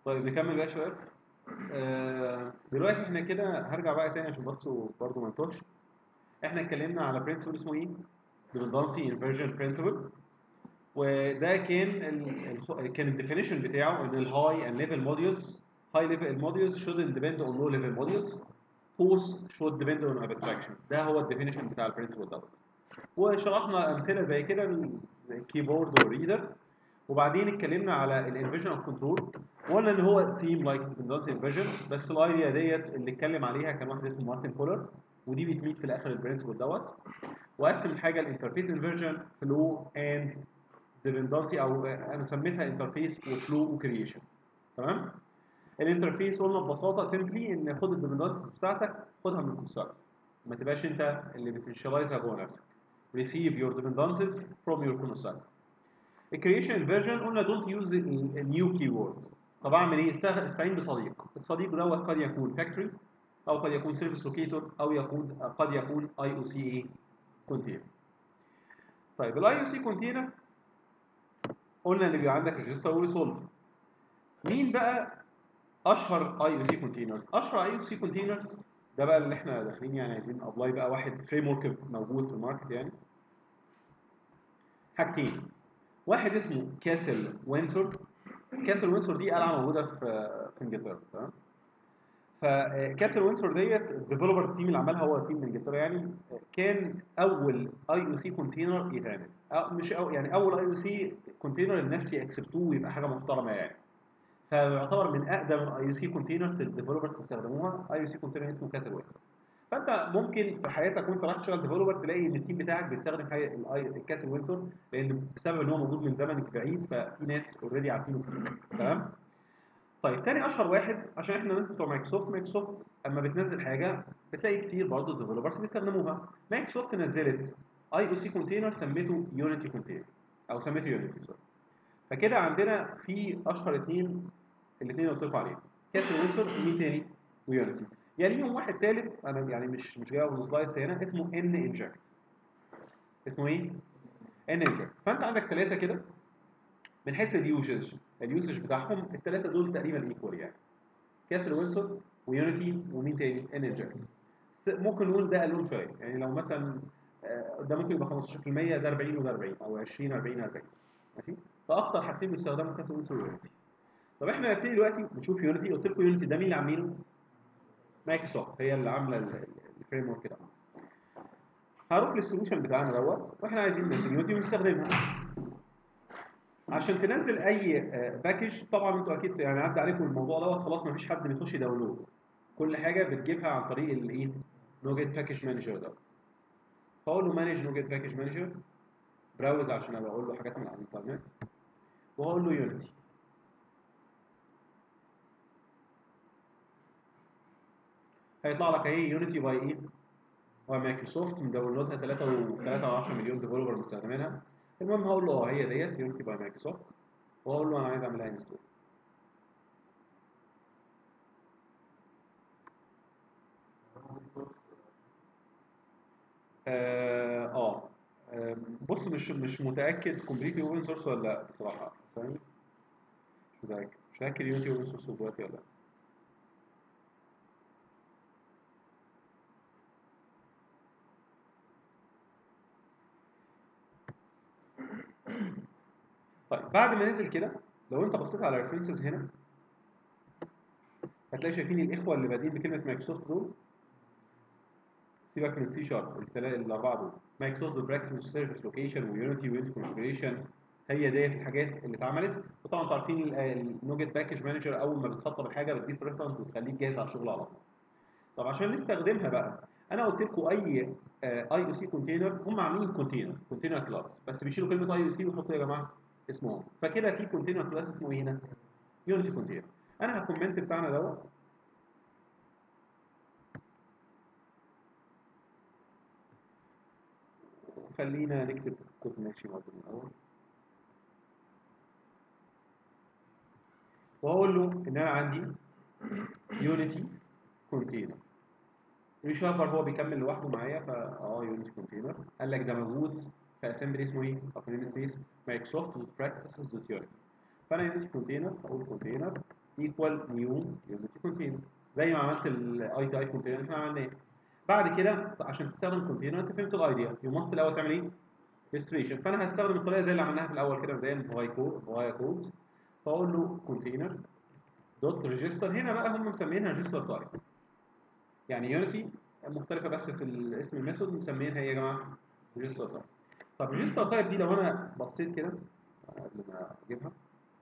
طيب نكمل بقى يا شباب آه، دلوقتي احنا كده هرجع بقى تاني عشان بس برضه ما نتوهش احنا اتكلمنا على برنسبل اسمه ايه؟ redundancy inversion principle وده كان ال ال كان الديفينيشن بتاعه ان الهاي اند ليفل موديولز هاي ليفل موديولز shouldn't depend on low level models both should depend on abstraction ده هو الديفينيشن بتاع البرنسبل دوت وشرحنا امثله زي كده زي الكيبورد والريدر وبعدين اتكلمنا على الانفيجن اوف كنترول وقلنا ان هو سيم لايك ديبندنسي انفيجن بس الايديا ديت اللي اتكلم عليها كان واحد اسمه مارتن كولر ودي بتميت في الاخر البرنسبل دوت وقسم الحاجه الانترفيس انفيرجن فلو اند ديبندنسي او انا سميتها انترفيس وفلو وكرييشن تمام الانترفيس قلنا ببساطه سيمبلي ان خد الديبندنسيز بتاعتك خدها من الكونستراكتور ما تبقاش انت اللي بتنشلايزها جوه نفسك receive your dependencies from your constructor الكرييشن انفيرجن قلنا don't use a new keyword طب اعمل ايه؟ استعين بصديق الصديق دوت قد يكون فاكتوري او قد يكون سيرفيس لوكيتور او يكون قد يكون اي او سي اي كونتينر طيب الاي او سي كونتينر قلنا ان بيبقى عندك ريجستر وريسولف مين بقى اشهر اي او سي كونتينرز اشهر اي او سي كونتينرز ده بقى اللي احنا داخلين يعني عايزين ابلاي بقى واحد فريم ورك موجود في الماركت يعني حاجتين واحد اسمه كاسل وينسور كاسل وينسور دي قلعه موجوده في في انجلترا تمام فكاسل وينسور ديت الديفلوبر تيم اللي عملها هو تيم من انجلترا يعني كان اول اي او سي كونتينر يتعمل أو مش أو يعني اول اي او سي كونتينر الناس يأكسبتوه ويبقى حاجه محترمه يعني فيعتبر من اقدم الاي او سي كونتينرز الديفلوبرز استخدموها اي او سي كونتينر اسمه كاسل وينسور فانت ممكن في حياتك وانت رايح تشتغل ديفلوبر تلاقي ان التيم بتاعك بيستخدم الكاسل وينسور لان بسبب ان هو موجود من زمن بعيد ففي ناس اوريدي عارفينه تمام طيب تاني اشهر واحد عشان احنا ناس بتوع مايكروسوفت مايكروسوفت اما بتنزل حاجه بتلاقي كتير برضه ديفلوبرز بيستخدموها مايكروسوفت نزلت اي او سي كونتينر سميته يونيتي كونتينر او سميته يونيتي سوري فكده عندنا في اشهر اثنين الاثنين اللي قلت لكم عليهم كاسل وينسور ومين تاني ويونيتي يليهم يعني واحد ثالث انا يعني مش مش جايبه من السلايدز هنا اسمه ان انجكت اسمه ايه؟ ان انجكت فانت عندك ثلاثه كده من حيث اليوزج اليوزج بتاعهم الثلاثه دول تقريبا ايكوال يعني كاسل وينسون ويونيتي ومين تاني؟ ان انجكت ممكن نقول ده قلون شويه يعني لو مثلا ده ممكن يبقى 15% ده 40 وده 40 او 20 40 40 ماشي؟ فاكتر حاجتين بيستخدموا كاسل وينسون ويونيتي طب احنا هنبتدي دلوقتي نشوف يونيتي قلت لكم يونيتي ده مين اللي عاملينه؟ مايكروسوفت هي اللي عامله الفريم ورك ده هروح للسولوشن بتاعنا دوت واحنا عايزين ننزل يونيتي ونستخدمها عشان تنزل اي باكج طبعا انتوا اكيد يعني عدى عليكم الموضوع دوت خلاص ما فيش حد بيخش داونلود كل حاجه بتجيبها عن طريق الايه نوجيت باكج مانجر دوت فاقول له مانج نوجيت باكج مانجر براوز عشان ابقى اقول له حاجات من على الانترنت وهقول له يونيتي هيطلع لك اهي يونيتي باي ايه؟ باي مايكروسوفت مداونلودها 3 و 3.10 مليون ديفلوبر مستخدمينها المهم هقول له اه هي ديت يونيتي باي مايكروسوفت وهقول له انا عايز اعملها انستول اه اه بص مش مش متاكد كومبليتلي اوبن سورس ولا لا بصراحه ثاني مش متاكد مش متاكد يونيتي اوبن سورس دلوقتي ولا لا طيب بعد ما نزل كده لو انت بصيت على الريفرنسز هنا هتلاقي شايفين الاخوه اللي بادئين بكلمه مايكروسوفت دول سيبك من سي شارب الثلاثه الاربعه دول مايكروسوفت براكتس سيرفيس لوكيشن ويونيتي ويونيتي كونفجريشن هي ديت الحاجات اللي اتعملت وطبعا انتوا عارفين النوجيت باكج مانجر اول ما بتسطب الحاجه بتضيف ريفرنس وتخليك جاهز على الشغل على طول طب عشان نستخدمها بقى انا قلت لكم اي اي او سي كونتينر هم عاملين كونتينر كونتينر كلاس بس بيشيلوا كلمه اي او سي ويحطوا يا جماعه اسمهم فكده في كونتينر كلاس اسمه ايه هنا يونيتي كونتينر انا هكومنت بتاعنا دوت خلينا نكتب كود ماشي برضه من الاول واقول له ان انا عندي يونيتي كونتينر ريشافر هو بيكمل لوحده معايا فا اه يونيتي كونتينر قال لك ده موجود في اسمبلي اسمه ايه؟ او في نيم سبيس مايكروسوفت براكتسز دوت يونيتي فانا يونيتي كونتينر اقول كونتينر ايكوال نيو يونيتي كونتينر زي ما عملت الاي تي اي كونتينر احنا عملناه بعد كده عشان تستخدم كونتينر انت فهمت الايديا يو ماست الاول تعمل ايه؟ ريستريشن فانا هستخدم الطريقه زي اللي عملناها في الاول كده بدايه فاي كود فاي كود فاقول له كونتينر دوت ريجستر هنا بقى هم مسمينها ريجستر تايب يعني يونيتي مختلفه بس في الاسم الميثود مسمينها ايه يا جماعه؟ ريجستر تايب طب ريجستر تايب دي لو انا بصيت كده قبل ما اجيبها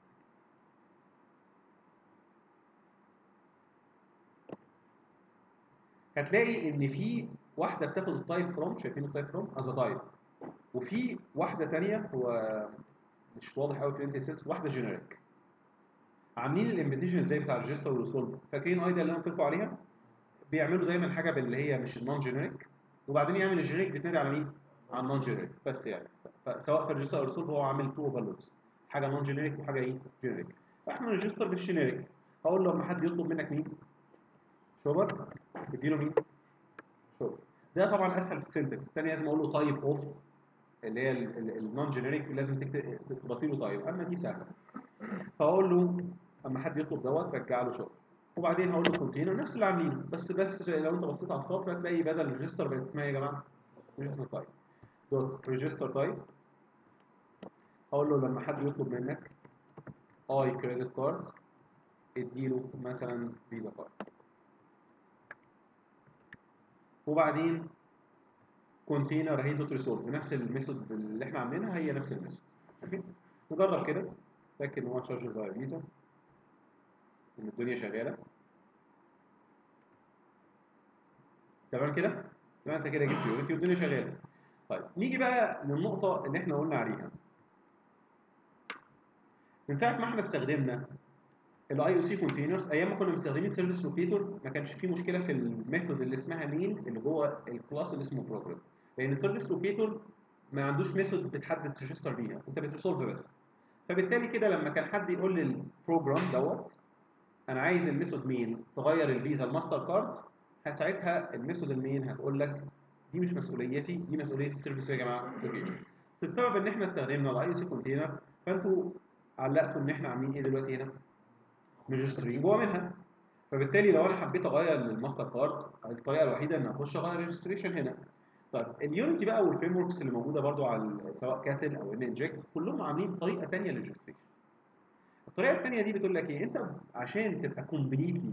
هتلاقي ان في واحده بتاخد التايب فروم شايفين التايب فروم از تايب وفي واحده ثانيه هو مش واضح قوي في الانتي سيلز واحده جينيريك عاملين الامبيتيشن ازاي بتاع الريجستر والريسولف فاكرين ايديا اللي انا قلت لكم عليها بيعملوا دايما حاجه باللي هي مش النون جينيريك وبعدين يعمل الجينيريك بتنادي على مين؟ على النون جينيريك بس يعني فسواء في الريجستر او الريسولف هو عامل تو اوفرلودز حاجه نون جينيريك وحاجه ايه؟ جينيريك فاحنا ريجستر بالجينيريك هقول له لما حد يطلب منك مين؟ شوبر تديله مين؟ شوبر ده طبعا اسهل في السنتكس الثاني لازم اقول له تايب اوف اللي هي النون جينيريك لازم تكتب تبصي له تايب اما دي سهله فاقول له اما حد يطلب دوت رجع له شغل وبعدين هقول له كونتينر نفس اللي عاملينه بس بس لو انت بصيت على السطر هتلاقي بدل ريجستر بقت اسمها ايه يا جماعه؟ ريجستر تايب دوت ريجستر تايب هقول له لما حد يطلب منك اي كريدت كارد اديله مثلا فيزا كارد وبعدين كونتينر هي دوت ريسولف نفس الميثود اللي احنا عاملينها هي نفس الميثود اوكي نجرب كده لكن هو تشارجر باي فيزا ان الدنيا شغاله تمام كده تمام انت كده جبت يونيتي والدنيا شغاله طيب نيجي بقى للنقطه اللي احنا قلنا عليها من ساعه ما احنا استخدمنا الاي او سي كونتينرز ايام ما كنا مستخدمين سيرفيس لوكيتور ما كانش فيه مشكله في الميثود اللي اسمها مين اللي جوه الكلاس اللي اسمه بروجرام لان سيرفيس لوكيتور ما عندوش ميثود بتحدد تريجستر بيها انت بتريسولف بس فبالتالي كده لما كان حد يقول لي البروجرام دوت انا عايز الميثود مين تغير الفيزا الماستر كارد ساعتها الميثود المين هتقول لك دي مش مسؤوليتي دي مسؤوليه السيرفيس يا جماعه لوكيتور بس بسبب ان احنا استخدمنا الاي او سي كونتينر فانتوا علقتوا ان احنا عاملين ايه دلوقتي هنا ريجسترين جوه منها فبالتالي لو انا حبيت اغير الماستر كارد الطريقه الوحيده ان اخش اغير ريجستريشن هنا طيب اليونتي بقى والفريم وركس اللي موجوده برضو على سواء كاسل او ان انجكت كلهم عاملين طريقه ثانيه للريجستريشن الطريقه الثانيه دي بتقول لك ايه انت عشان تبقى كومبليتلي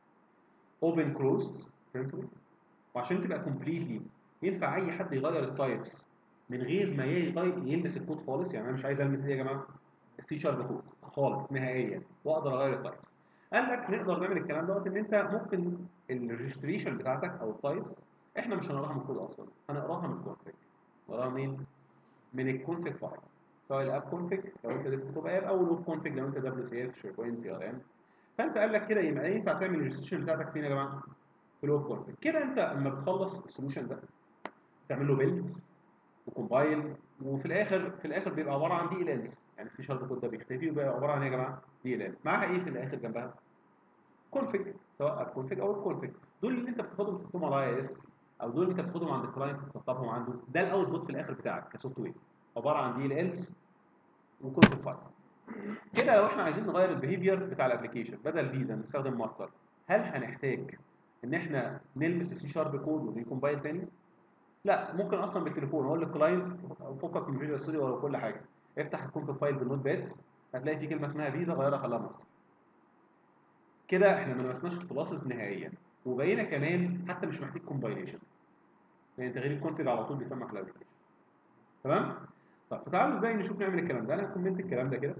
اوبن كلوزد برنسبل وعشان تبقى كومبليتلي ينفع اي حد يغير التايبس من غير ما يغير يلمس الكود خالص يعني انا مش عايز المس ايه يا جماعه السي شارب كود خالص نهائيا واقدر اغير التايبس قال لك نقدر نعمل الكلام دوت ان انت ممكن الريجستريشن بتاعتك او التايبس احنا مش هنقراها من الكود اصلا هنقراها من الكونفيج نقراها منين؟ من الكونفيج فايل سواء الاب كونفيج لو انت ديسكتوب اب او لوب كونفيج لو انت دبليو سي اف شير بوينت سي ار ام فانت قال لك كده يبقى ينفع تعمل الريجستريشن بتاعتك فين يا جماعه؟ في الويب كونفيج كده انت اما بتخلص السولوشن ده تعمل له بيلد وكومبايل وفي الاخر في الاخر بيبقى عباره عن دي ال الز يعني السي شارب كود ده بيختفي ويبقى عباره عن ايه يا جماعه؟ دي ال ال معاها ايه في الاخر جنبها؟ كونفيج سواء الكونفيج او الكونفيج دول اللي انت بتاخدهم تحطهم على اي اس او دول اللي انت بتاخدهم عند الكلاينت تسطبهم عنده ده الاوتبوت في الاخر بتاعك كسوفت وير عباره عن دي ال الز وكونفيج فايل كده لو احنا عايزين نغير البيهيفير بتاع الابلكيشن بدل فيزا نستخدم ماستر هل هنحتاج ان احنا نلمس السي شارب كود ونكمبايل تاني؟ لا ممكن اصلا بالتليفون اقول للكلاينت فكك من فيجوال ستوديو ولا كل حاجه افتح الكونفيج فايل بالنوت باد هتلاقي في كلمه اسمها فيزا غيرها خلاها ماستر كده احنا ما لمسناش الكلاسز نهائيا وبقينا كمان حتى مش محتاج كومبايليشن يعني تغيير الكونفيج على طول بيسمى كلاسيفيكيشن تمام طب فتعالوا ازاي نشوف نعمل الكلام ده انا هكومنت الكلام ده كده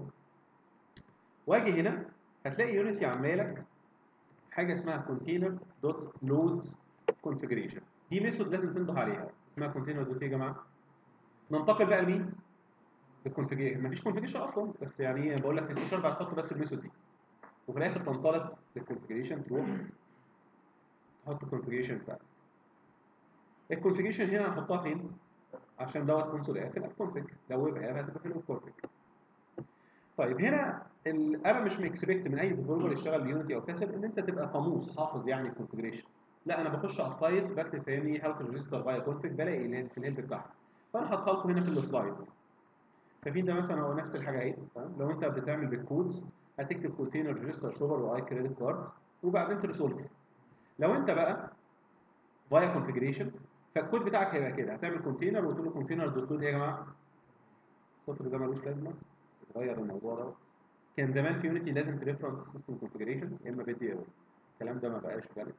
واجي هنا هتلاقي يونيتي عامله لك حاجه اسمها container دوت loads configuration دي ميثود لازم تنضح عليها اسمها container دوت ايه يا جماعه ننتقل بقى لمين للكونفيجريشن مفيش كونفيجريشن اصلا بس يعني ايه بقول لك في سي شارب هتحط بس الميثود دي وفي الاخر تنطلق للكونفيجريشن تروح تحط الكونفيجريشن بتاعك الكونفيجريشن هنا هنحطها فين عشان دوت كونسول اب تبقى كونفيج لو ويب اب هتبقى في الويب كونفيج طيب هنا ال- انا مش مكسبكت من اي ديفلوبر يشتغل بيونتي او كاسل ان انت تبقى قاموس حافظ يعني الكونفيجريشن لا انا بخش على السايت بكتب فاهمني هاو تو ريجستر باي كونفيج بلاقي اللي في الهيلب بتاعها فانا هدخلكم هنا في السلايدز ففي ده مثلا هو نفس الحاجه اهي تمام لو انت بتعمل بالكودز هتكتب كونتينر ريجستر شوبر واي كريدت كارد وبعدين تريسولف لو انت بقى فايا كونفجريشن فالكود بتاعك هيبقى كده هتعمل كونتينر وتقول له كونتينر دوت كود ايه يا جماعه السطر ده ملوش لازمه اتغير الموضوع ده كان زمان في يونيتي لازم تريفرنس سيستم كونفجريشن يا اما بدي ايرور الكلام ده ما بقاش فاليد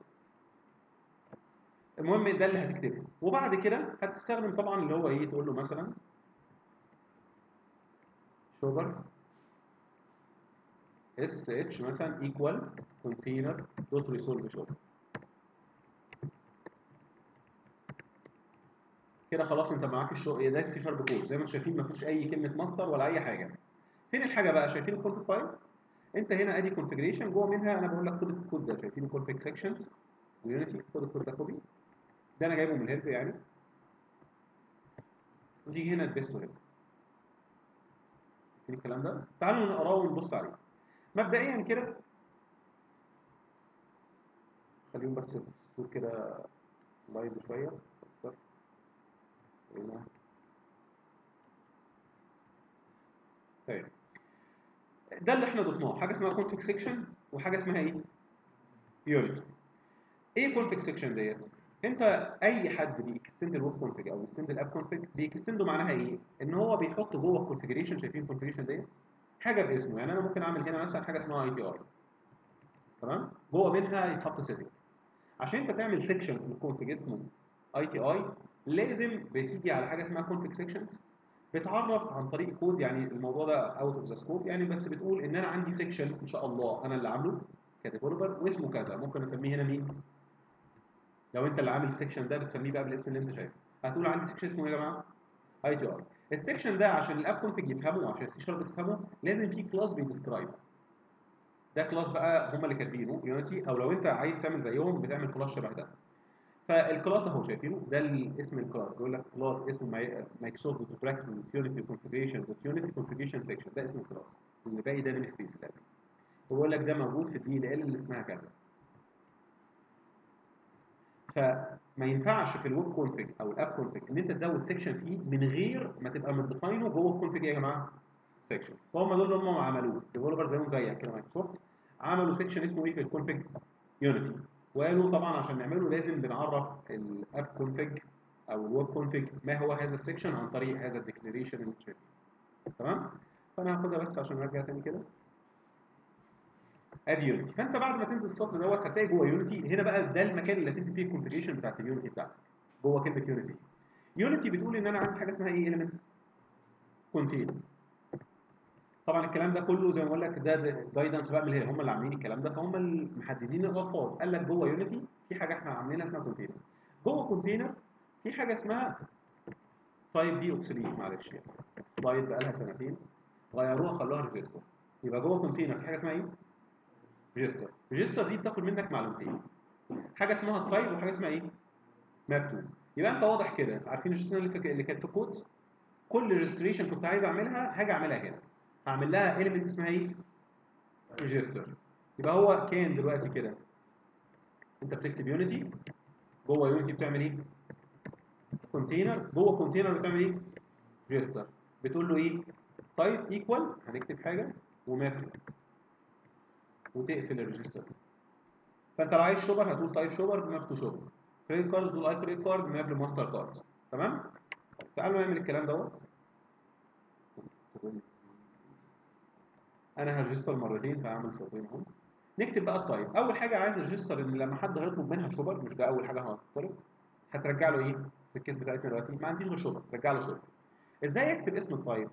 المهم ده اللي هتكتبه وبعد كده هتستخدم طبعا اللي هو ايه تقول له مثلا شوبر اس اتش مثلا ايكوال كونتينر دوت ريسولف شوبر كده خلاص انت معاك الشغل ده السي شارب كود زي ما انتم شايفين مفيش اي كلمه ماستر ولا اي حاجه فين الحاجه بقى شايفين الكونفج فايل انت هنا ادي كونفجريشن جوه منها انا بقول لك خد الكود ده شايفين الكونفج سيكشنز ويونيتي خد الكود ده كوبي ده انا جايبه من الهيلب يعني وتيجي هنا تبيسته هنا في الكلام ده تعالوا نقراه ونبص عليه مبدئيا كده خليهم بس الصوت كده لايف شويه أكتر. هنا طيب ده اللي احنا ضفناه حاجه اسمها كونفج سيكشن وحاجه اسمها ايه يونيتي ايه كونفج سيكشن ديت انت اي حد بيكستند الويب كونفج او بيكستند الاب كونفج بيكستنده معناها ايه ان هو بيحط جوه الكونفجريشن شايفين الكونفجريشن ديت حاجه باسمه يعني انا ممكن اعمل هنا مثلا حاجه اسمها اي تي اي تمام جوه منها يتحط سيتنج عشان انت تعمل سيكشن في الكونفج اسمه اي تي اي لازم بتيجي على حاجه اسمها كونفج سيكشنز بتعرف عن طريق كود يعني الموضوع ده اوت اوف ذا سكوب يعني بس بتقول ان انا عندي سيكشن ان شاء الله انا اللي عامله كديفلوبر واسمه كذا ممكن اسميه هنا مين لو انت اللي عامل السيكشن ده بتسميه بقى بالاسم اللي انت شايفه هتقول عندي سيكشن اسمه ايه يا جماعه اي تي اي السيكشن ده عشان الاب كونفج يفهمه وعشان السي شارب تفهمه لازم في كلاس بيديسكرايب ده كلاس بقى هم اللي كاتبينه يونيتي او لو انت عايز تعمل زيهم بتعمل كلاس شبه ده فالكلاس اهو شايفينه ده اسم الكلاس بيقول لك كلاس اسمه مايكروسوفت دوت براكتس يونيتي كونفيجريشن دوت يونيتي كونفيجريشن سيكشن ده اسم الكلاس اللي باقي ده نيم سبيس ده بيقول لك ده موجود في الدي ال ال اللي اسمها كذا فما ينفعش في الويب كونفج او الاب كونفج ان انت تزود سيكشن فيه من غير ما تبقى مديفاينه جوه الكونفج يا جماعه سيكشن فهم دول اللي هم عملوه ديفلوبر زيهم زيك كده مايكروسوفت عملوا سيكشن اسمه ايه في الكونفج يونيتي وقالوا طبعا عشان نعمله لازم بنعرف الاب كونفج او الويب كونفج ما هو هذا السيكشن عن طريق هذا الديكلاريشن اللي انت شايفه تمام فانا هاخدها بس عشان نرجع تاني كده ادي يونيتي فانت بعد ما تنزل السطر دوت هتلاقي جوه يونيتي هنا بقى ده المكان اللي هتكتب فيه الكونفيجريشن بتاعت اليونيتي بتاعتك جوه كلمه يونيتي يونيتي بتقول ان انا عندي حاجه اسمها ايه اليمنتس كونتين طبعا الكلام ده كله زي ما بقول لك ده جايدنس بقى من هم اللي عاملين الكلام ده فهم اللي محددين الالفاظ قال لك جوه يونيتي في حاجه احنا عاملينها اسمها كونتينر جوه كونتينر في حاجه اسمها تايب دي اوبسوليت معلش يعني سلايد بقى لها سنتين غيروها خلوها ريجستر يبقى جوه كونتينر في حاجه اسمها ايه؟ ريجستر ريجستر دي بتاخد منك معلومتين حاجه اسمها التايب وحاجه اسمها ايه؟ ماب تو يبقى انت واضح كده عارفين الريجستر اللي, اللي كانت في الكود كل ريجستريشن كنت عايز اعملها هاجي اعملها هنا هعمل لها element اسمها ايه؟ ريجستر يبقى هو كان دلوقتي كده انت بتكتب يونيتي جوه يونيتي بتعمل ايه؟ كونتينر جوه كونتينر بتعمل ايه؟ ريجستر بتقول له ايه؟ تايب ايكوال هنكتب حاجه وماب وتقفل الريجستر فانت لو عايز شوبر هتقول تايب شوبر ماب تو شوبر كريدت كارد تقول اي كريدت كارد ماب لماستر كارد تمام؟ تعالوا نعمل الكلام دوت انا هرجستر مرتين فاعمل سطرين اهو نكتب بقى التايب اول حاجه عايز ريجستر ان لما حد هيطلب منها شوبر مش ده اول حاجه هتطلب هترجع له ايه في الكيس بتاعتنا دلوقتي ما عنديش غير شوبر رجع له شوبر ازاي اكتب اسم التايب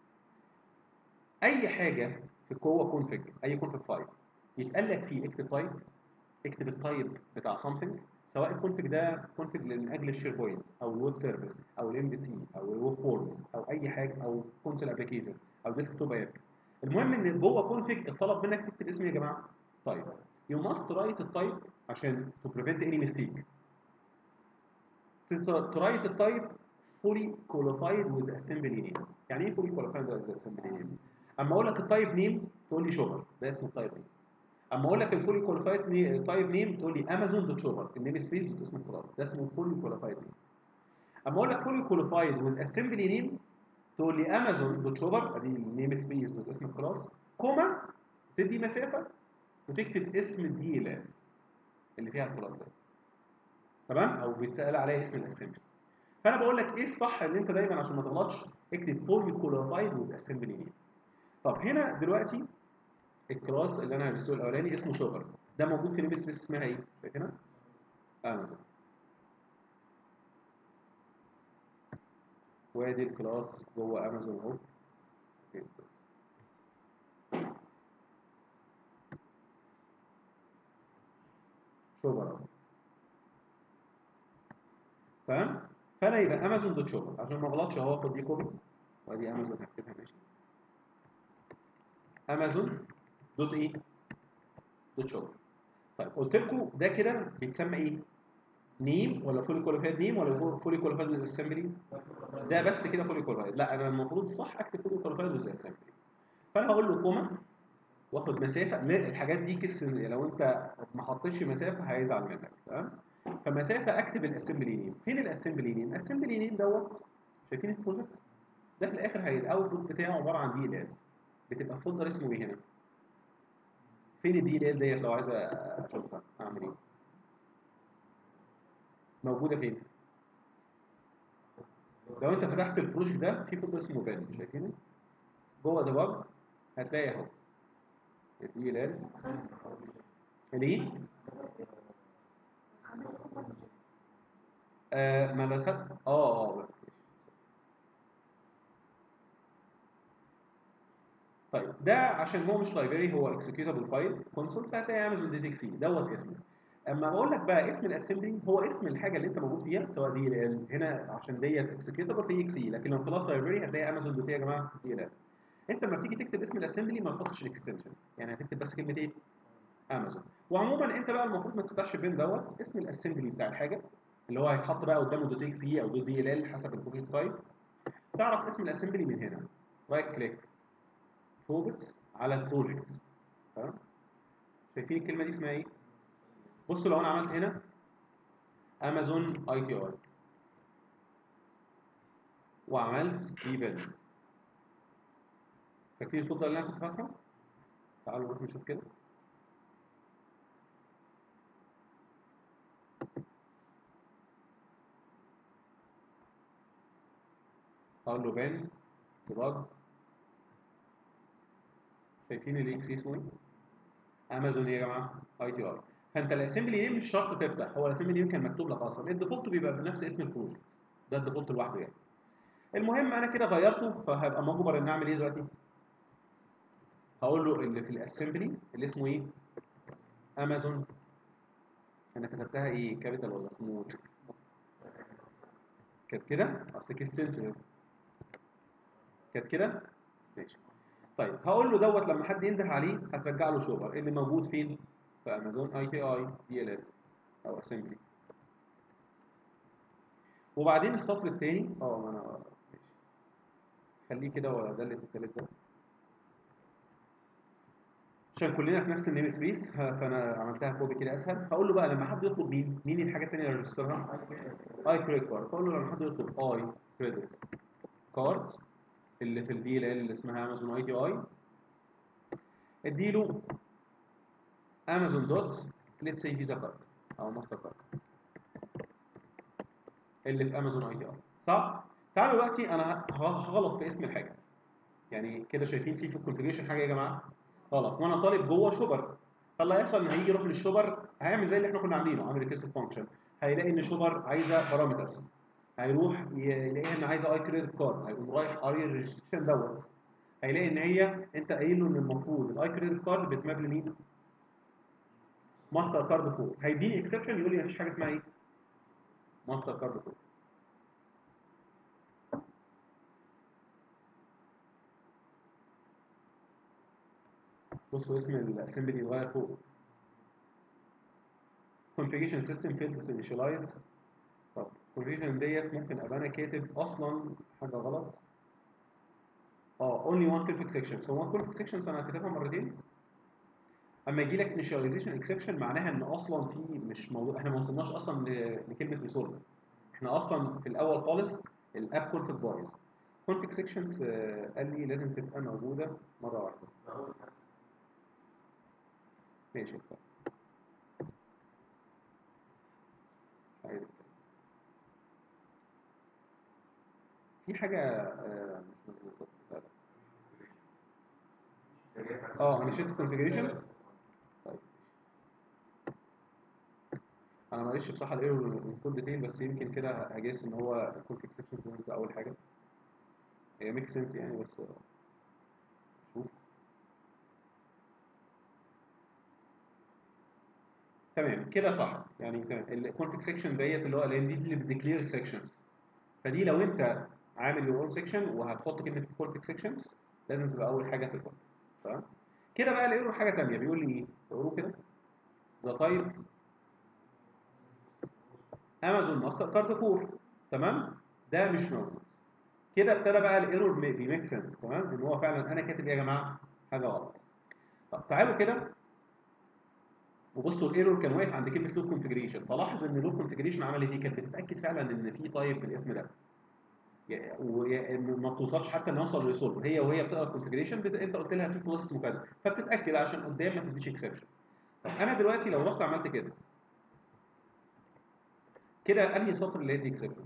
اي حاجه في جوه كونفج اي كونفج فايل يتقال لك فيه اكتب تايب اكتب التايب بتاع سامسونج سواء الكونفج ده كونفج من اجل الشير بوينت او الويب سيرفيس او الام بي سي او الويب فورمز او اي حاجه او كونسول ابلكيشن او ديسك توب اب المهم ان جوه كونفج الطلب منك تكتب اسم يا جماعه طيب يو ماست رايت التايب عشان تو بريفنت اني ميستيك ترايت التايب فولي كواليفايد ويز اسمبلي نيم يعني ايه فولي كواليفايد ويز اسمبلي نيم اما اقول لك التايب نيم تقول لي شوبر ده اسم التايب نيم اما اقول لك الفولي كواليفايد تايب نيم تقول لي امازون دوت شوبر النيم سبيس دوت اسم الكلاس ده اسمه فولي كواليفايد نيم اما اقول لك فولي كواليفايد ويز اسمبلي نيم تقول لي امازون دوت شوبر ادي النيم سبيس دوت اسم الكلاس كوما تدي مسافه وتكتب اسم الدي ال ال اللي فيها الكلاس ده تمام او بيتسال عليها اسم الاسمبلي فانا بقول لك ايه الصح ان انت دايما عشان ما تغلطش اكتب فولي كواليفايد ويز اسمبلي نيم طب هنا دلوقتي الكلاس اللي انا هرسله الاولاني اسمه شوجر ده موجود في نيم سبيس اسمها ايه شايفينها امازون وادي الكلاس جوه امازون اهو شوبر اهو تمام فانا يبقى امازون دوت شوبر عشان ما اغلطش اهو اخد دي كوبي وادي امازون هكتبها ماشي امازون دوت ايه دوت شوبر طيب قلت لكم ده كده بيتسمى ايه نيم ولا فولي كواليفايد نيم ولا فولي كواليفايد ويز اسمبلي ده بس كده فولي كواليفايد لا انا المفروض الصح اكتب فولي كواليفايد ويز اسمبلي فانا هقول له كوما واخد مسافه لا الحاجات دي كس لو انت ما حطيتش مسافه هيزعل منك تمام فمسافه اكتب الاسمبلي نيم فين الاسمبلي نيم الاسمبلي نيم دوت شايفين البروجكت ده في الاخر هي الاوتبوت بتاعه عباره عن دي ال ال بتبقى فولدر اسمه ايه هنا فين الدي ال ال ديت لو عايز اشوفها اعمل ايه موجوده فين لو انت فتحت البروجكت ده في فولدر اسمه بان شايفينه جوه ديباج هتلاقي اهو الدي ال ال ليه آه ما انا خدت اه اه طيب ده عشان هو مش لايبرري هو اكسكيوتابل فايل كونسول فهتلاقي امازون دي تكسي دوت اسمه اما بقول لك بقى اسم الاسمبلي هو اسم الحاجه اللي انت موجود فيها سواء دي ال ال هنا عشان ديت اكسكيوتابل في اكس اي لكن لو كلاس لايبرري هتلاقي امازون دوت ايه يا جماعه دي ال ال انت لما بتيجي تكتب اسم الاسمبلي ما تحطش الاكستنشن يعني هتكتب بس كلمه ايه امازون وعموما انت بقى المفروض ما تفتحش البين دوت اسم الاسمبلي بتاع الحاجه اللي هو هيتحط بقى قدامه دوت اكس اي او دوت دي ال ال حسب البروجكت تايب تعرف اسم الاسمبلي من هنا رايت كليك بروجكتس على البروجكتس تمام شايفين الكلمه دي اسمها ايه بصوا لو انا عملت هنا امازون اي تي اي وعملت ايفنت فاكرين الفولدر اللي انا كنت فاتحه تعالوا نروح نشوف كده اقول له بان ديباج شايفين الاكس اسمه ايه امازون ايه يا جماعه اي تي اي فانت الاسمبلي نيم مش شرط تفتح هو الاسمبلي نيم كان مكتوب لك اصلا الديفولت بيبقى بنفس اسم البروجكت ده الديفولت لوحده يعني المهم انا كده غيرته فهبقى مجبر ان اعمل ايه دلوقتي هقول له اللي في الاسمبلي اللي اسمه ايه امازون انا كتبتها ايه كابيتال ولا سمول كانت كده اصل كيس سنسيتيف كانت كده ماشي طيب هقول له دوت لما حد ينده عليه هترجع له شوبر اللي موجود فين في امازون اي تي اي دي ال ال او اسمبلي وبعدين السطر الثاني اه ما انا ماشي خليه كده ولا ده اللي في الثالث ده عشان كلنا في نفس النيم سبيس فانا عملتها كوبي كده اسهل هقول له بقى لما حد يطلب مين مين الحاجه الثانيه اللي ريجسترها اي كريدت كارد فاقول له لما حد يطلب اي كريدت كارد اللي في الدي ال ال اللي اسمها امازون اي تي اي اديله امازون دوت ليتس سي فيزا كارد او ماستر كارد اللي في امازون اي تي اي صح تعالوا دلوقتي انا هغلط في اسم الحاجه يعني كده شايفين في في الكونفيجريشن حاجه يا جماعه غلط وانا طالب جوه شوبر فاللي هيحصل ان هيجي يروح للشوبر هيعمل زي اللي احنا كنا عاملينه عامل ريكيرسيف فانكشن هيلاقي ان شوبر عايزه بارامترز هيروح يلاقيها ان عايزه اي كريدت كارد هيقوم رايح قاري الريجستريشن دوت هيلاقي ان هي انت قايل له ان المفروض الاي كريدت كارد بتماب لمين؟ ماستر كارد 4 هيديني اكسبشن يقول لي مفيش حاجه اسمها ايه؟ ماستر كارد 4 بصوا اسم الاسمبلي اتغير فوق configuration system failed to initialize طب configuration ديت ممكن ابقى انا كاتب اصلا حاجه غلط اه only one config sections هو config sections انا كاتبها مرتين اما يجي لك initialization exception معناها ان اصلا في مش موضوع احنا ما وصلناش اصلا لكلمه ريسولف احنا اصلا في الاول خالص الاب config بايظ config sections قال لي لازم تبقى موجوده مره واحده ماشي طيب. عايز أتكلم. في حاجة آه، مش مظبوطة لا لا. اه انا شلت configuration طيب انا معلش بصراحة الايرور الكود ديتيل بس يمكن كده هجاس ان هو كود اكسبشنز ده اول حاجة هي ميك سنس يعني بس آه، شوف تمام كده صح يعني تمام الكونفيج سيكشن ديت اللي هو لان دي اللي بتديكلير السكشنز فدي لو انت عامل يور اون سيكشن وهتحط كلمه كونفيج سيكشنز لازم تبقى اول حاجه في الكود تمام كده بقى الايرور حاجه ثانيه بيقول لي ايه اقروا كده ذا تايب امازون ماستر كارد 4 تمام ده مش موجود كده ابتدى بقى الايرور بيميك سنس تمام ان هو فعلا انا كاتب ايه يا جماعه حاجه غلط طب تعالوا كده وبصوا الايرور كان واقف عند كلمه لوب كونفيجريشن فلاحظ ان لوب كونفيجريشن عملت ايه كانت بتتاكد فعلا ان في تايب بالاسم ده يعني- وما بتوصلش حتى ان اوصل ريسولف هي وهي بتقرا الكونفيجريشن بت... انت قلت لها في كلاس اسمه كذا فبتتاكد عشان قدام ما تديش اكسبشن طب انا دلوقتي لو رحت عملت كده كده انهي سطر اللي هيدي اكسبشن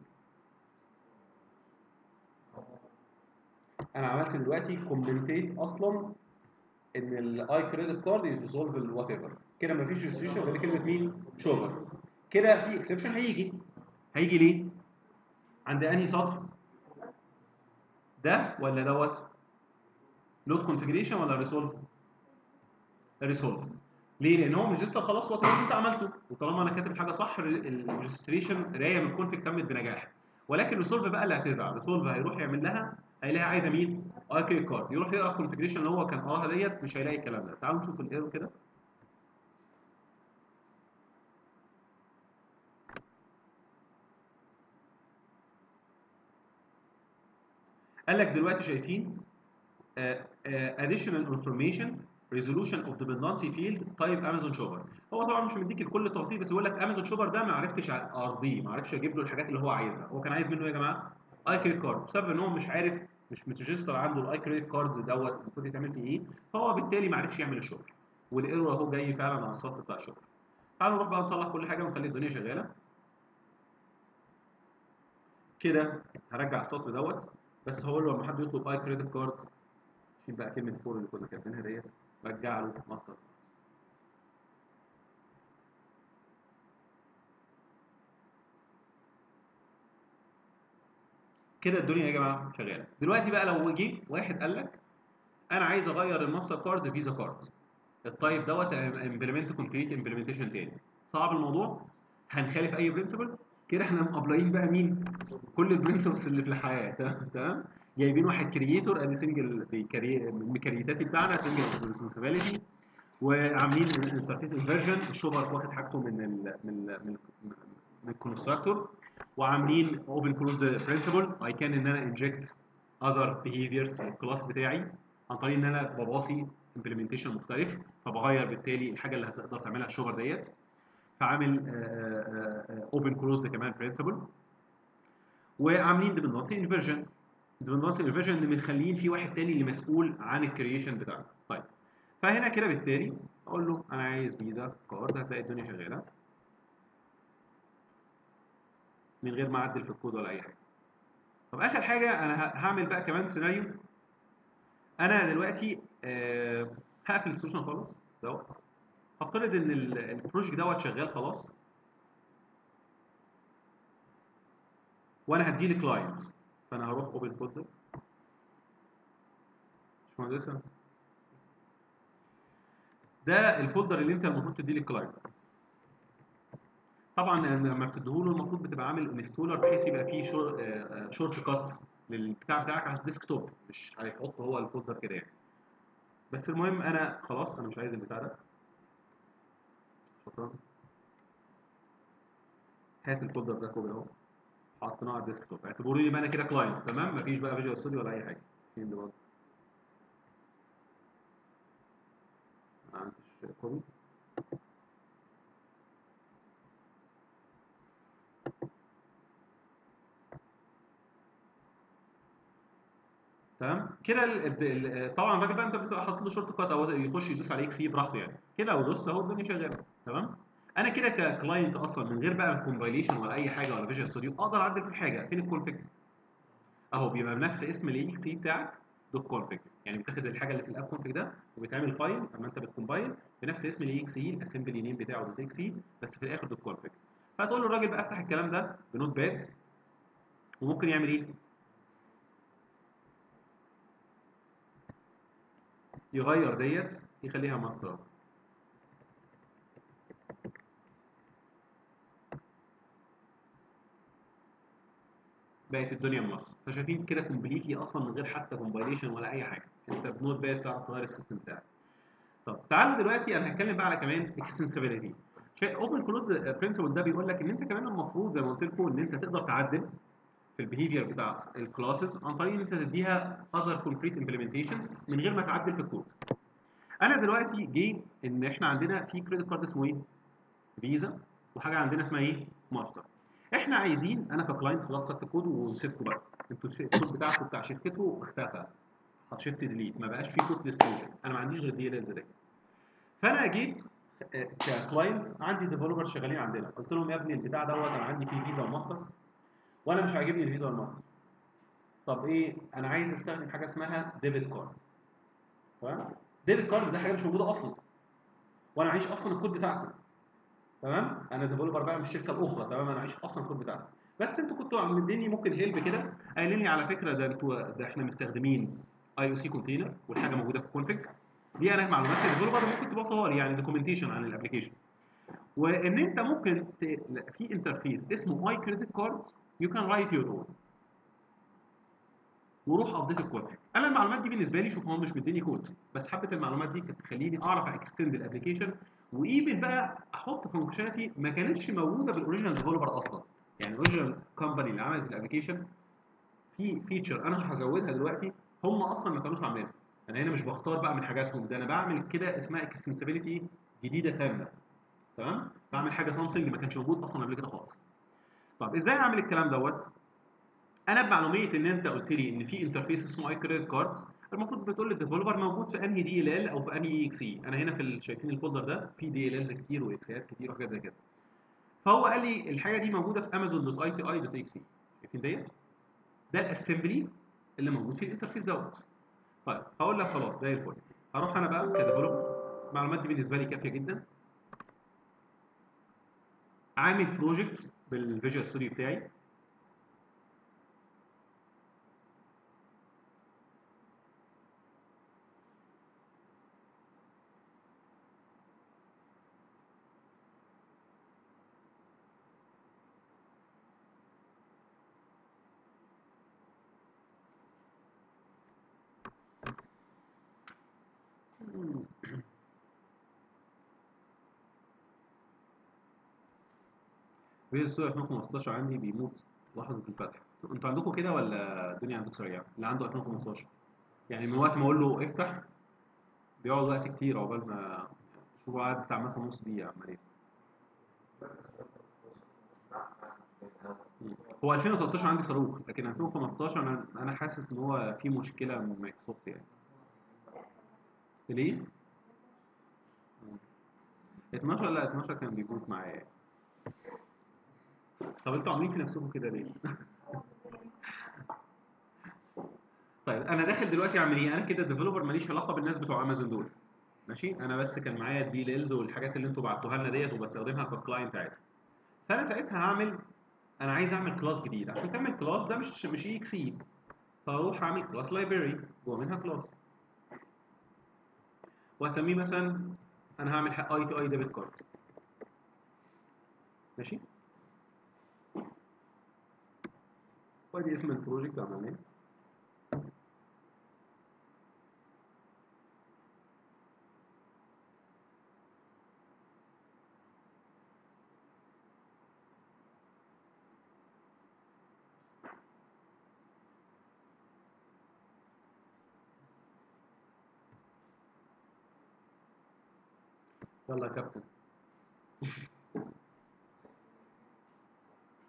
انا عملت دلوقتي كومنتيت اصلا ان الاي كريدت كارد يريزولف الوات ايفر كده مفيش ريستريشن غير كلمه مين شوفر كده في اكسبشن هيجي هيجي ليه عند انهي سطر ده ولا دوت لود كونفيجريشن ولا ريسولف ريسولف ليه لان هو ريجستر خلاص وات انت عملته وطالما انا كاتب حاجه صح الريجستريشن قرايه من الكونفيج تمت بنجاح ولكن ريسولف بقى اللي هتزعل ريسولف هيروح يعمل لها هيلاقيها عايزه مين اي كريدت كارد يروح يقرا الكونفيجريشن اللي هو كان قراها ديت مش هيلاقي الكلام ده تعالوا نشوف الايرور كده قال لك دلوقتي شايفين آه، آه، additional information resolution of dependency field type امازون شوبر هو طبعا مش مديك كل التفاصيل بس يقول لك امازون شوبر ده ما عرفتش ارضيه ما عرفتش اجيب له الحاجات اللي هو عايزها هو كان عايز منه إيه يا جماعه اي كريدت كارد بسبب ان هو مش عارف مش متريجستر عنده الاي كريدت كارد دوت المفروض يتعمل فيه ايه فهو بالتالي ما عرفش يعمل الشغل والايرور اهو جاي فعلا على السطر بتاع الشغل تعالوا نروح بقى نصلح كل حاجه ونخلي الدنيا شغاله كده هرجع السطر دوت بس هقول له لما حد يطلب اي كريدت كارد شيل بقى كلمه فور اللي كنا كاتبينها ديت رجع له ماستر كده الدنيا يا جماعه شغاله دلوقتي بقى لو جه واحد قال لك انا عايز اغير الماستر كارد فيزا كارد التايب دوت امبلمنت كومبليت امبلمنتيشن تاني صعب الموضوع هنخالف اي برنسبل كده احنا مقابلين بقى مين كل البرنسبلز اللي في الحياه تمام تمام جايبين واحد كرييتور ادي سنجل من الكرييتات بتاعنا سنجل ريسبونسابيلتي وعاملين انترفيس انفرجن الشوبر واخد حاجته من ال من ال من, من الكونستراكتور وعاملين اوبن كلوز برنسبل اي كان ان انا انجكت اذر بيهيفيرز الكلاس بتاعي عن طريق ان انا بباصي امبلمنتيشن مختلف فبغير بالتالي الحاجه اللي هتقدر تعملها الشوبر ديت فعامل اوبن كلوزد كمان برنسبل وعاملين ديبندنسي انفرجن ديبندنسي انفرجن اللي مخلين في واحد تاني اللي مسؤول عن الكرييشن بتاعنا طيب فهنا كده بالتالي اقول له انا عايز فيزا كارد هتلاقي الدنيا شغاله من غير ما اعدل في الكود ولا اي حاجه طب اخر حاجه انا هعمل بقى كمان سيناريو انا دلوقتي أه هقفل السولوشن خالص دوت هفترض ان البروجكت دوت شغال خلاص وانا هديه لكلاينت فانا هروح اوبن فولدر باشمهندسه ده الفولدر اللي انت المفروض تديه للكلاينت طبعا لما بتديهوله المفروض بتبقى عامل انستولر بحيث يبقى فيه شورت كات للبتاع بتاعك على الديسك توب مش هيحط هو الفولدر كده يعني بس المهم انا خلاص انا مش عايز البتاع ده شكرا هات الفولدر ده كوبي اهو حطيناه على الديسك توب اعتبروا لي انا كده كلاينت تمام مفيش بقى فيجوال ستوديو ولا اي حاجه فين ده برضه ما عملتش كوبي تمام كده ال- ال- ال- طبعا الراجل بقى انت بتبقى حاطط له شورت كات او يخش يدوس على اكس اي براحته يعني كده لو دوست اهو الدنيا شغاله تمام انا كده ككلاينت اصلا من غير بقى كومبايليشن ولا اي حاجه ولا فيجوال ستوديو اقدر اعدل في الحاجه فين الكونفيج اهو بيبقى بنفس اسم الاي اكس اي بتاعك دوت كونفيج يعني بتاخد الحاجه اللي في الاب كونفيج ده وبيتعمل فايل اما انت بتكومبايل بنفس اسم الاي اكس اي الاسمبلي نيم بتاعه دوت اكس اي بس في الاخر دوت كونفيج فتقول له الراجل بقى افتح الكلام ده بنوت باد وممكن يعمل ايه؟ يغير ديت يخليها ماستر بقت الدنيا مصر فشايفين كده كومبليتلي اصلا من غير حتى كومبايليشن ولا اي حاجه انت بنوت باد تعرف تغير السيستم بتاعك طب تعالوا دلوقتي انا هتكلم بقى على كمان اكستنسبيليتي اوبن كلوز برنسبل ده بيقول لك ان انت كمان المفروض زي ما قلت لكم ان انت تقدر تعدل في البيهيفير بتاع الكلاسز عن طريق ان انت تديها اذر كونكريت امبلمنتيشنز من غير ما تعدل في الكود انا دلوقتي جه ان احنا عندنا في كريدت كارد اسمه ايه فيزا وحاجه عندنا اسمها ايه ماستر احنا عايزين انا ككلاينت خلاص خدت الكود وسبته بقى انتوا الش- الكود بتاعكم بتاع شركته اختفى شيفت ديليت ما بقاش فيه كود للسوليوشن انا ما عنديش غير دي ال اس ده فانا جيت آه، ككلاينت عندي ديفلوبر شغالين عندنا قلت لهم يا ابني البتاع دوت انا عندي فيه فيزا وماستر وانا مش عاجبني الفيزا والماستر طب ايه انا عايز استخدم حاجه اسمها ديبت كارد تمام ديبت كارد ده حاجه مش موجوده اصلا وانا عايش اصلا الكود بتاعكم تمام انا ديفلوبر بقى من الشركه الاخرى تمام انا عايش اصلا الكود بتاعكم بس انتوا كنتوا مديني ممكن هيلب كده قايلين لي على فكره ده انتوا ده احنا مستخدمين اي او سي كونتينر والحاجه موجوده في الكونفج دي انا معلومات الديفلوبر ممكن تبصها لي يعني دوكيومنتيشن عن الابلكيشن وان انت ممكن ت... لا، في انترفيس اسمه اي كريدت كاردز يو كان رايت يور اون وروح ابديت الكونفج انا المعلومات دي بالنسبه لي شوف هو مش مديني كود بس حبه المعلومات دي كانت تخليني اعرف اكستند الابلكيشن وايفن بقى احط فانكشناليتي ما كانتش موجوده بالاوريجينال ديفلوبر اصلا يعني الاوريجينال كومباني اللي عملت الابلكيشن في فيتشر انا هزودها دلوقتي هم اصلا ما كانوش عاملينها انا هنا مش بختار بقى من حاجاتهم ده انا بعمل كده اسمها اكستنسبيليتي جديده تامه تمام بعمل حاجه سامسونج ما كانش موجود اصلا قبل كده خالص طب ازاي اعمل الكلام دوت انا بمعلوميه ان انت قلت لي ان في انترفيس اسمه اي كريدت كارد المفروض بتقول للديفلوبر موجود في انهي دي ال ال او في انهي اكس اي انا هنا في ال- شايفين الفولدر ده في دي ال الز كتير واكسات كتير وحاجات زي كده فهو قال لي الحاجه دي موجوده في امازون دوت اي تي اي دوت اكس اي شايفين ديت ده الاسمبلي اللي موجود في الانترفيس دوت طيب هقول لك خلاص زي الفل هروح انا بقى كديفلوبر المعلومات دي بالنسبه لي كافيه جدا عامل بروجكت بالفيجوال ستوديو بتاعي فيجوال ستوديو 2015 عندي بيموت لحظه الفتح انتوا عندكم كده ولا الدنيا عندكم سريعه اللي عنده 2015 يعني من وقت ما اقول له افتح بيقعد وقت كتير عقبال ما شوف قعد بتاع مثلا نص دقيقه عمال ايه هو 2013 عندي صاروخ لكن 2015 انا انا حاسس ان هو في مشكله من مايكروسوفت يعني ليه؟ 12 لا 12 كان بيبوت معايا يعني. طب انتوا عاملين في نفسكم كده ليه؟ طيب انا داخل دلوقتي اعمل ايه؟ انا كده ديفلوبر ماليش علاقه بالناس بتوع امازون دول ماشي؟ انا بس كان معايا الدي ليلز والحاجات اللي انتوا بعتوها لنا ديت وبستخدمها ككلاينت عادي. فانا ساعتها هعمل انا عايز اعمل كلاس جديد عشان تعمل كلاس ده مش مش اي اكس اي فاروح اعمل كلاس لايبراري جوه منها كلاس واسميه مثلا انا هعمل اي تي اي ديبت كارد ماشي وادي اسم البروجكت عملناه يلا يا كابتن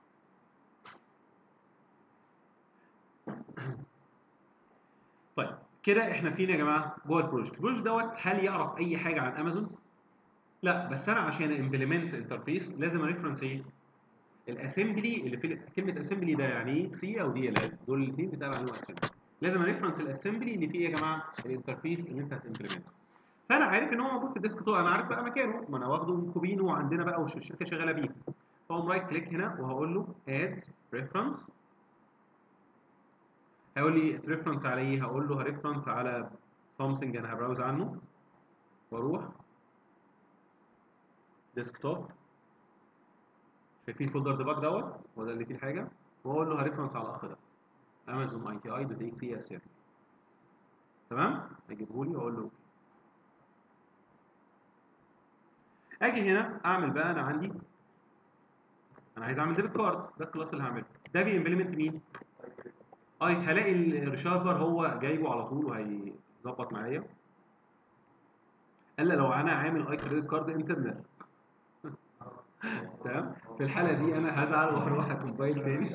طيب كده احنا فين يا جماعه جوه البروجكت البروجكت دوت هل يعرف اي حاجه عن امازون لا بس انا عشان امبلمنت انترفيس لازم اريفرنس ايه الاسمبلي اللي في كلمه اسمبلي ده يعني ايه سي او دي ال ال دول الاثنين بتاع عليهم اسمبلي لازم اريفرنس الاسمبلي اللي فيه يا جماعه الانترفيس اللي انت هتمبلمنته فانا عارف ان هو موجود في الديسك توب انا عارف بقى مكانه ما انا واخده مكوبينه وعندنا بقى والشركه شغاله بيه فاقوم رايت كليك هنا وهقول له اد ريفرنس هيقول لي ريفرنس على ايه هقول له هريفرنس على something انا هبراوز عنه واروح ديسكتوب شايفين فولدر ديباج دوت هو ده اللي فيه الحاجه واقول له هريفرنس على الاخ ده امازون اي تي اي دوت اكس اي اس ام تمام اجيبه لي واقول له اجي هنا اعمل بقى انا عندي انا عايز اعمل ديبت كارد ده الكلاس اللي هعمله ده بيمبلمنت مين اي هلاقي الريشارفر هو جايبه على طول وهيظبط معايا الا لو انا عامل اي كريدت كارد انترنال تمام في الحاله دي انا هزعل وهروح اكمبايل تاني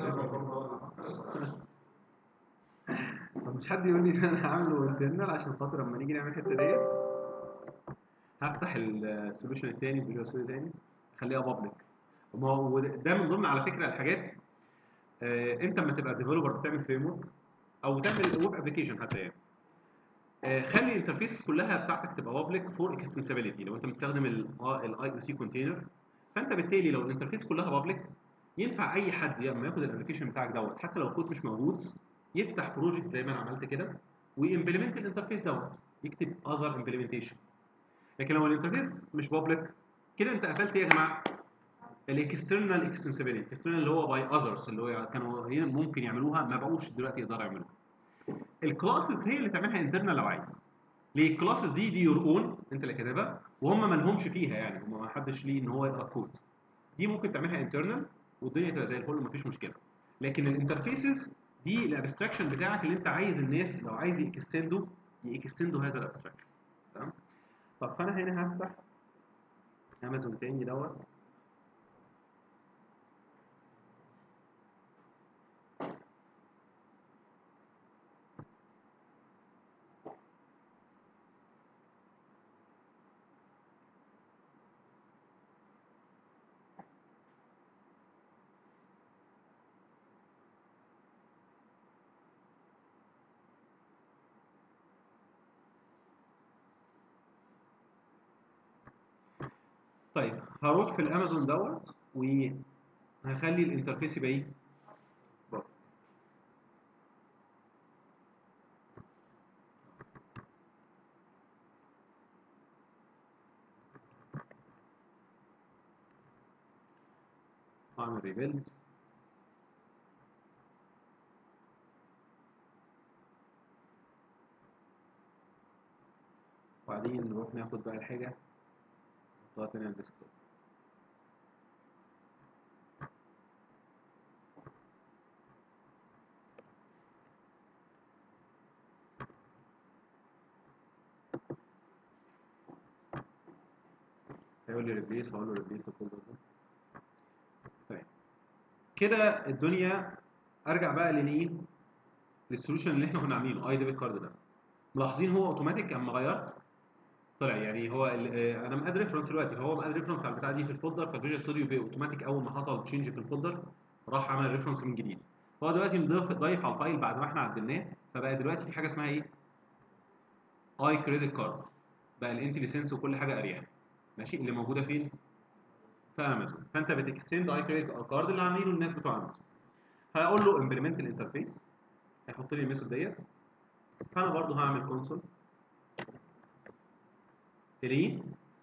فمش حد يقول لي ان انا هعمله انترنال عشان خاطر لما نيجي نعمل الحته ديت هفتح السوليوشن الثاني فيجوال ستوديو تاني اخليها بابليك وما هو ده من ضمن على فكره الحاجات آه انت لما تبقى ديفلوبر بتعمل فريم ورك او تعمل ويب ابلكيشن حتى يعني آه خلي الانترفيس كلها بتاعتك تبقى بابليك فور اكستنسبيليتي لو انت مستخدم الاي او سي كونتينر فانت بالتالي لو الانترفيس كلها بابليك ينفع اي حد لما ياخد الابلكيشن بتاعك دوت حتى لو الكود مش موجود يفتح بروجكت زي ما انا عملت كده ويمبلمنت الانترفيس دوت يكتب اذر امبلمنتيشن لكن لو الانترفيس مش بابليك كده انت قفلت ايه يا جماعه الاكسترنال اكستنسبيليتي الاكسترنال اللي هو باي اذرز اللي هو كانوا ممكن يعملوها ما بقوش دلوقتي يقدروا يعملوها الكلاسز هي اللي تعملها انترنال لو عايز ليه الكلاسز دي دي يور اون انت اللي كاتبها وهم ما لهمش فيها يعني هم ما حدش ليه ان هو يقرا كود دي ممكن تعملها انترنال والدنيا تبقى زي الفل مفيش مشكله لكن الانترفيسز دي الابستراكشن بتاعك اللي انت عايز الناس لو عايز يكستندوا يكستندوا هذا الابستراكشن تمام طب فانا هنا هفتح امازون تاني دوت طيب هروح في الامازون دوت وهخلي الانترفيس يبقى ايه؟ بره. اعمل ريبيلد وبعدين نروح ناخد بقى الحاجه نحطها تاني على الديسكتوب هيقول لي ريبليس هقول له ريبليس الفولدر ده طيب كده الدنيا ارجع بقى للايه للسوليوشن اللي احنا كنا عاملينه اي ديبت كارد ده ملاحظين هو اوتوماتيك اما غيرت طلع يعني هو انا مقاد ريفرنس دلوقتي فهو مقاد ريفرنس على البتاعه دي في الفولدر فالفيجوال ستوديو بي اوتوماتيك اول ما حصل تشينج في الفولدر راح عمل ريفرنس من جديد هو دلوقتي مضيف ضايف على الفايل بعد ما احنا عدلناه فبقى دلوقتي في حاجه اسمها ايه؟ اي كريدت كارد بقى الانتي ليسنس وكل حاجه اريح ماشي اللي موجوده فين؟ في امازون فانت بتكستند اي كريدت كارد اللي عاملينه الناس بتوع امازون هقول له امبلمنت الانترفيس هيحط لي الميثود ديت فانا برضو هعمل كونسول ليه؟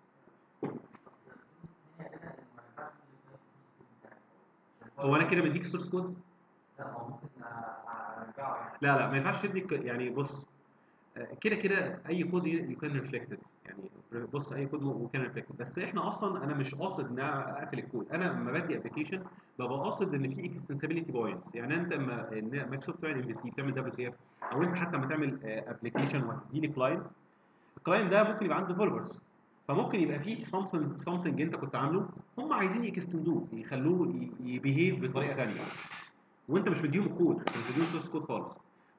هو انا كده بديك سورس كود؟ لا هو ممكن ارجعه يعني لا لا ما ينفعش تديك يعني بص آه، كده كده اي كود يو كان ريفلكتد يعني بص اي كود وكان ريفلكتد بس احنا اصلا انا مش قاصد ان أنا اقفل الكود انا لما بدي ابلكيشن ببقى قاصد ان في اكستنسبيلتي بوينتس يعني انت لما إن مايكروسوفت تعمل ام بي سي بتعمل دبليو سي اف او انت حتى لما تعمل ابلكيشن وهتدي لي كلاينت الكلاينت ده ممكن يبقى عنده ديفلوبرز فممكن يبقى في something something انت كنت عامله هم عايزين يكستندوه يخلوه يبيهيف بطريقه ثانيه وانت مش مديهم الكود انت مش مديهم سورس كود خالص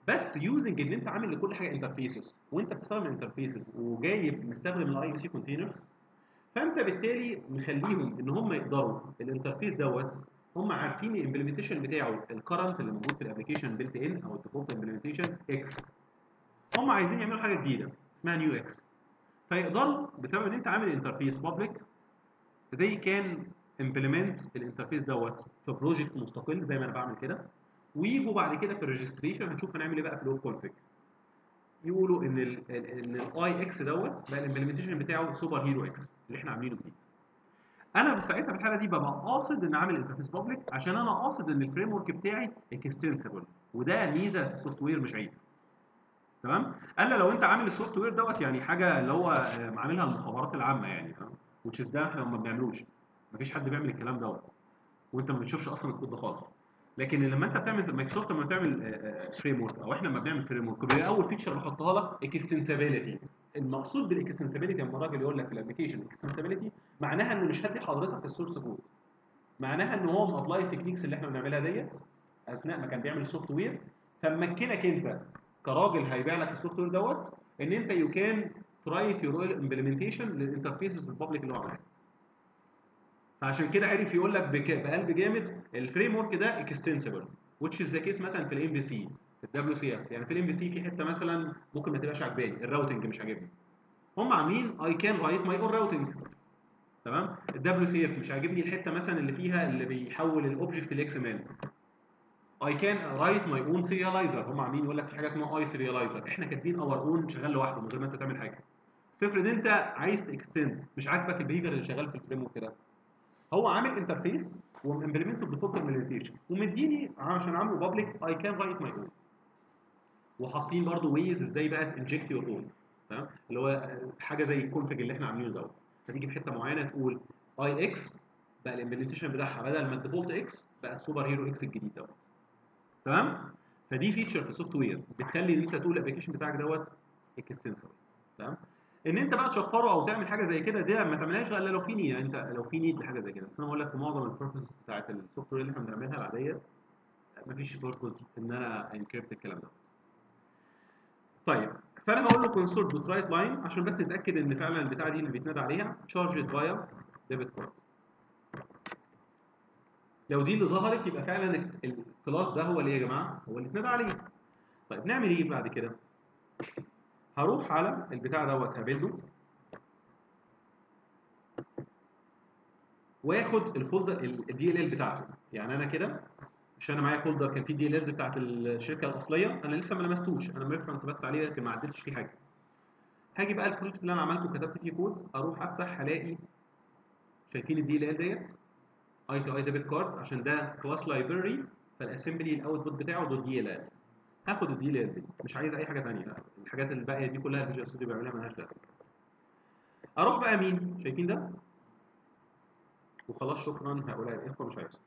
بس يوزنج ان انت عامل لكل حاجه انترفيسز وانت بتستخدم الانترفيسز وجايب مستخدم الاي سي كونتينرز فانت بالتالي مخليهم ان هم يقدروا الانترفيس دوت هم عارفين الامبلمنتيشن بتاعه الكرنت اللي موجود في الابلكيشن بيلت ان او الديفولت امبلمنتيشن اكس هم عايزين يعملوا حاجه جديده اسمها نيو اكس فيقدروا بسبب ان انت عامل انترفيس بابليك they can implement الانترفيس دوت في بروجكت مستقل زي ما انا بعمل كده ويجوا بعد كده في الريجستريشن هنشوف هنعمل ايه بقى في اللود كونفيج يقولوا ان ال ان الاي اكس دوت بقى الامبلمنتيشن بتاعه سوبر هيرو اكس اللي احنا عاملينه جديد انا ساعتها في الحاله دي ببقى قاصد ان اعمل انترفيس بابليك عشان انا قاصد ان الفريم ورك بتاعي اكستنسبل وده ميزه في السوفت وير مش عيب تمام الا لو انت عامل السوفت وير دوت يعني حاجه اللي هو آه، عاملها للمخابرات العامه يعني فاهم which is ده احنا ما بنعملوش مفيش حد بيعمل الكلام دوت وانت ما بتشوفش اصلا الكود ده خالص لكن لما انت بتعمل مايكروسوفت لما بتعمل فريم ورك او احنا لما بنعمل فريم ورك بيبقى اول فيتشر بحطها لك اكستنسابيلتي المقصود بالاكستنسابيلتي لما الراجل يقول لك في الابلكيشن اكستنسابيلتي معناها انه مش هدي حضرتك السورس كود معناها ان هو مابلاي التكنيكس اللي احنا بنعملها ديت اثناء ما كان بيعمل السوفت وير فمكنك انت كراجل هيبيع لك السوفت وير دوت ان انت يو كان تراي في رول امبلمنتيشن للانترفيسز البابليك اللي هو عملها فعشان كده عرف يقول لك بك- بقلب جامد الفريم ورك ده اكستنسبل which is the case مثلا في الام بي سي في الدبليو سي اف يعني في الام بي سي في حته مثلا ممكن ما تبقاش عجباني الراوتنج مش عاجبني هم عاملين اي كان رايت ماي اون راوتنج تمام الدبليو سي اف مش عاجبني الحته مثلا اللي فيها اللي بيحول الاوبجكت لاكس ام ال اي كان رايت ماي اون سيريالايزر هم عاملين يقول لك في حاجه اسمها اي سيريالايزر احنا كاتبين اور اون شغال لوحده من غير ما انت تعمل حاجه افرض انت عايز تكستند مش عاجبك البيهيفير اللي شغال في الفريم ورك ده هو عامل انترفيس وامبلمنت بديفولت امبلمنتيشن ومديني عشان عامله بابليك اي كان رايت ماي اون وحاطين برضو ويز ازاي بقى تنجكت يور اون تمام اللي هو حاجه زي الكونفج اللي احنا عاملينه دوت فتيجي في حته معينه تقول اي اكس بقى الامبلمنتيشن بتاعها بدل ما الديفولت اكس بقى السوبر هيرو اكس الجديد دوت تمام فدي فيتشر في السوفت وير بتخلي ان انت تقول الابلكيشن بتاعك دوت اكستنسبل تمام ان انت بقى تشفره او تعمل حاجه زي كده دي ما تعملهاش الا لو في نيد يعني انت لو في نيد لحاجه زي كده بس انا بقول لك في معظم البيربز بتاعت السوفت وير اللي احنا بنعملها العاديه مفيش بيربز ان انا انكريبت الكلام ده طيب فانا هقول له كونسول دوت رايت لاين عشان بس نتاكد ان فعلا البتاعه دي اللي بيتنادى عليها تشارجد فايا ديبت كارد لو دي اللي ظهرت يبقى فعلا الكلاس ده هو اللي إيه يا جماعه هو اللي اتنادى عليه طيب نعمل ايه بعد كده هروح على البتاع دوت هبله واخد الفولدر الدي ال ال بتاعته يعني انا كده مش انا معايا فولدر كان فيه دي ال الز بتاعت الشركه الاصليه انا لسه ما لمستوش انا مرفرنس بس عليه لكن ما عدلتش فيه حاجه هاجي بقى البروجكت اللي انا عملته كتبت فيه كود اروح افتح هلاقي شايفين الدي ال ال ديت اي تو اي ديبت كارد عشان ده كلاس لايبرري فالاسمبلي الاوتبوت بتاعه دوت دي ال ال هاخد الدي ال ال دي مش عايز اي حاجه ثانيه الحاجات الباقيه دي كلها الفيجوال ستوديو بيعملها مالهاش لازمه اروح بقى مين شايفين ده وخلاص شكرا هؤلاء الاخوه مش عايزه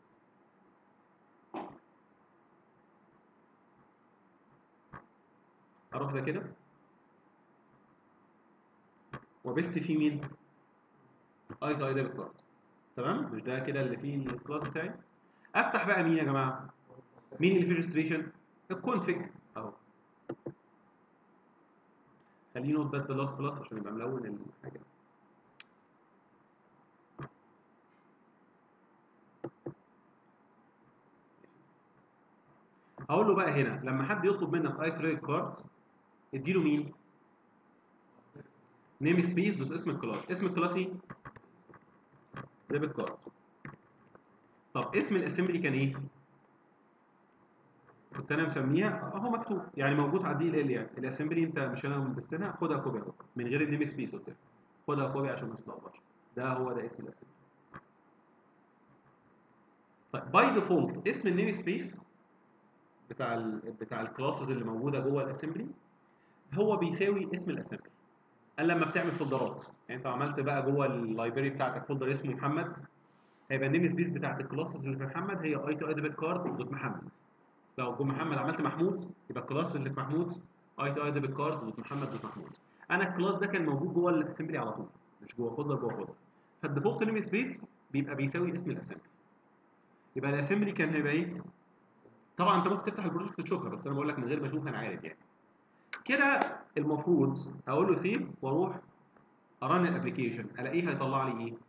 اروح ده كده وبست فيه مين اي تو اي ديبت كارد تمام مش ده كده اللي فيه الكلاس بتاعي افتح بقى مين يا جماعه مين اللي فيه ريجستريشن الكونفج اهو خليه نوت بات بلس بلس عشان يبقى ملون الحاجه هقول له بقى هنا لما حد يطلب منك اي كريدت كارد اديله مين نيم سبيس دوت اسم الكلاس اسم الكلاس ايه ديبت كارد طب اسم الاسمبلي كان ايه كنت انا مسميها اهو مكتوب يعني موجود على الدي ال ال يعني الاسمبلي انت مش انا مبستنها خدها كوبي اهو من غير النيم سبيس قلت لك خدها كوبي عشان ما تتلخبطش ده هو ده اسم الاسمبلي طيب باي ديفولت اسم النيم سبيس بتاع ال بتاع الكلاسز اللي موجوده جوه الاسمبلي هو بيساوي اسم الاسمبلي قال لما بتعمل فولدرات يعني انت عملت بقى جوه اللايبرري بتاعتك فولدر اسمه محمد هيبقى النيم سبيس بتاعت الكلاسز اللي في محمد هي اي تو اي ديبت كارد دوت محمد لو جو محمد عملت محمود يبقى الكلاس اللي في محمود اي تو اي ديبت كارد دوت محمد دوت محمود انا الكلاس ده كان موجود جوه الاسمبلي على طول مش جوه فولدر جوه فولدر فالديفولت نيم سبيس بيبقى بيساوي اسم الاسمبلي يبقى الاسمبلي كان هيبقى ايه طبعا انت ممكن تفتح البروجكت تشوفها بس انا بقول لك من غير ما اشوف انا عارف يعني كده المفروض اقول له سيف واروح ارن الابلكيشن الاقيه هيطلع لي ايه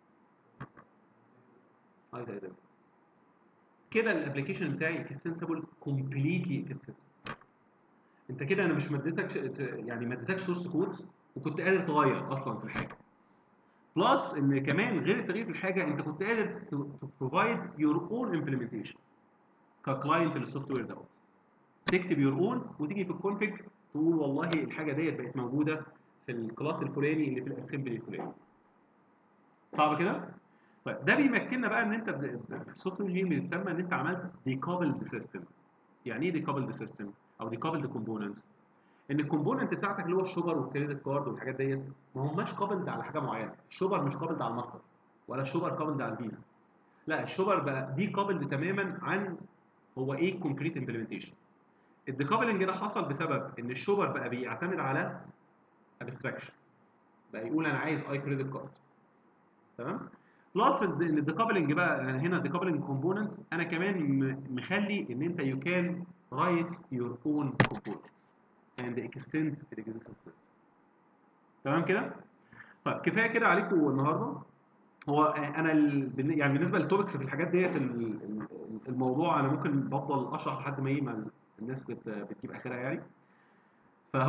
هاي ده ده كده الابلكيشن بتاعي اكستنسبل كومبليتلي اكستنسبل انت كده انا مش مديتك يعني ما اديتكش سورس كودز وكنت قادر تغير اصلا في الحاجه بلس ان كمان غير التغيير في الحاجه انت كنت قادر تبروفايد يور اون امبلمنتيشن ككلاينت للسوفت وير دوت تكتب يور اون وتيجي في الكونفج تقول والله الحاجه ديت بقت موجوده في الكلاس الفلاني اللي في الاسمبلي الفلاني صعب كده؟ طيب ده بيمكننا بقى ان انت ب- في السوفت وير انجينير بيتسمى ان انت عملت ديكابلد سيستم يعني ايه ديكابلد سيستم او ديكابلد كومبوننتس ان الكومبوننت بتاعتك اللي هو الشوجر والكريدت كارد والحاجات ديت ما هماش كابلد على حاجه معينه الشوجر مش كابلد على الماستر ولا الشوجر كابلد على الفيزا لا الشوجر بقى دي كابلد تماما عن هو ايه كونكريت امبلمنتيشن الديكابلنج ده حصل بسبب ان الشوجر بقى بيعتمد على ابستراكشن بقى يقول انا عايز اي كريدت كارد تمام بلس ان الديكابلنج بقى أنا هنا ديكابلنج كومبوننت انا كمان م- مخلي ان انت يو كان رايت يور اون كومبوننت and extend the existing system تمام كده طيب كفايه كده عليكم النهارده هو انا ال... بالن- يعني بالنسبه للتوبكس في الحاجات ديت ال- ال- الموضوع انا ممكن بفضل اشرح لحد ما ايه ما الناس بت... بتجيب اخرها يعني